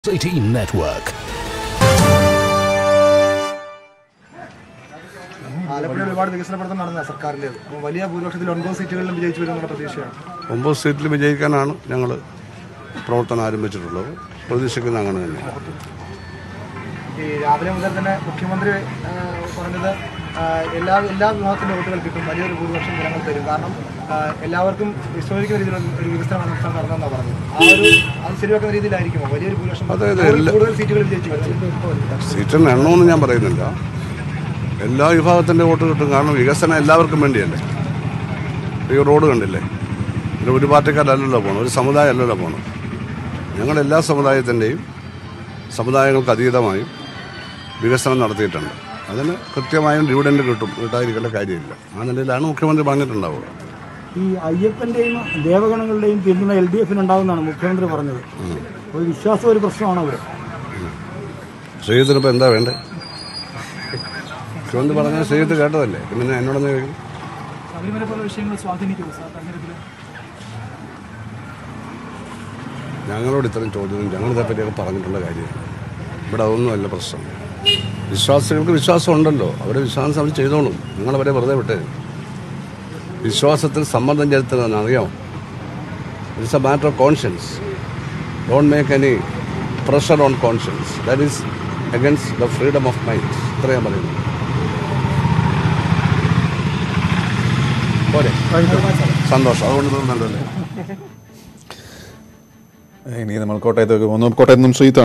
City Network. Alappuzha ഒരുപാട് വികസന പ്രവർത്തനം നടന്ന സർക്കാരിൻ്റെ അപ്പോൾ വലിയ ഭൂരിപക്ഷത്തിൽ ഒൻപത് സീറ്റുകളിലും വിജയിച്ചു വരുമെന്നുള്ള പ്രതീക്ഷയാണ് ഒമ്പത് സീറ്റിൽ വിജയിക്കാനാണ് ഞങ്ങൾ പ്രവർത്തനം ആരംഭിച്ചിട്ടുള്ളത് പ്രതീക്ഷിക്കുന്ന അങ്ങനെ തന്നെ ഈ രാവിലെ മുതൽ തന്നെ മുഖ്യമന്ത്രി ആ, പറഞ്ഞത് ആ, എല്ലാ എല്ലാ വിഭാഗത്തിൻ്റെ വോട്ടുകൾ കിട്ടും വലിയൊരു ഭൂരിപക്ഷം ജനങ്ങൾ തരും കാരണം ആ, എല്ലാവർക്കും വിശ്വസിക്കുന്ന രീതിയിലുള്ള ഒരു വികസനം സംസ്ഥാനം നടന്നെന്നാണ് പറഞ്ഞത് ആ ഒരു അത് ശരിവെക്കുന്ന രീതിയിലായിരിക്കുമോ വലിയൊരു ഭൂരിപക്ഷം അതെ, അതെ, കൂടുതൽ- എല്ലാ- കൂടുതൽ സീറ്റുകൾ വിജയിച്ചു വരും സീറ്റിന് എണ്ണമൊന്നും ഞാൻ പറയുന്നില്ല എല്ലാ വിഭാഗത്തിൻ്റെ വോട്ട് കിട്ടും കാരണം വികസനം എല്ലാവർക്കും വേണ്ടിയല്ലേ ഈ റോഡ് കണ്ടില്ലേ ഇത് ഒരു പാർട്ടിക്കാരല്ലല്ലോ പോകണം ഒരു സമുദായം അല്ലല്ലോ പോകണം ഞങ്ങൾ എല്ലാ സമുദായത്തിൻ്റെയും സമുദായങ്ങൾക്ക് അതീതമായും വികസനം നടത്തിയിട്ടുണ്ട് അതിന് കൃത്യമായും ഡിവിഡൻഡ് കിട്ടും കിട്ടാതിരിക്കേണ്ട കാര്യമില്ല ആ നിലയിലാണ് മുഖ്യമന്ത്രി പറഞ്ഞിട്ടുണ്ടാവുക ഈ അയ്യപ്പന്റെയും ദേവഗണങ്ങളുടെയും പിന്തുണ എൽ ഡി എഫിന് ഉണ്ടാകുന്നതാണ് മുഖ്യമന്ത്രി പറഞ്ഞത് ഒരു വിശ്വാസം ഒരു പ്രശ്നമാണ് അവിടെ ശ്രീജിത്തിനിപ്പോൾ എന്താ വേണ്ടേ മുഖ്യമന്ത്രി പറഞ്ഞ ശ്രീജിത്ത് കേട്ടതല്ലേ പിന്നെ എന്നോടൊന്ന് ചോദിക്കും ശബരിമല പോലെ വിഷയങ്ങൾ സ്വാധീനിക്കുമോ സാർ തെരഞ്ഞെടുപ്പിൽ ഞങ്ങളോട് ഇത്രയും ചോദ്യം ഞങ്ങൾ ഇതേപ്പറ്റിയൊക്കെ പറഞ്ഞിട്ടുള്ള കാര്യമാണ് ഇവിടെ അതൊന്നുമല്ല പ്രശ്നം വിശ്വാസികൾക്ക് വിശ്വാസം ഉണ്ടല്ലോ അവരെ വിശ്വാസം അവർ ചെയ്തോളും നിങ്ങളവരെ വെറുതെ വിട്ടേ വിശ്വാസത്തിൽ സമ്മർദ്ദം ചെലുത്തുന്നതെന്ന് അറിയാമോ it's a matter of conscience don't make any pressure on conscience that is against the freedom of mind ഇത്ര ഞാൻ പറയുന്നു പോരെ സന്തോഷം അതുകൊണ്ട് നല്ലതല്ലേ ഇനി നമ്മൾ കോട്ടയത്തേക്ക് പോകുന്നു കോട്ടയത്ത് നിന്നും ശ്രീത്താണ്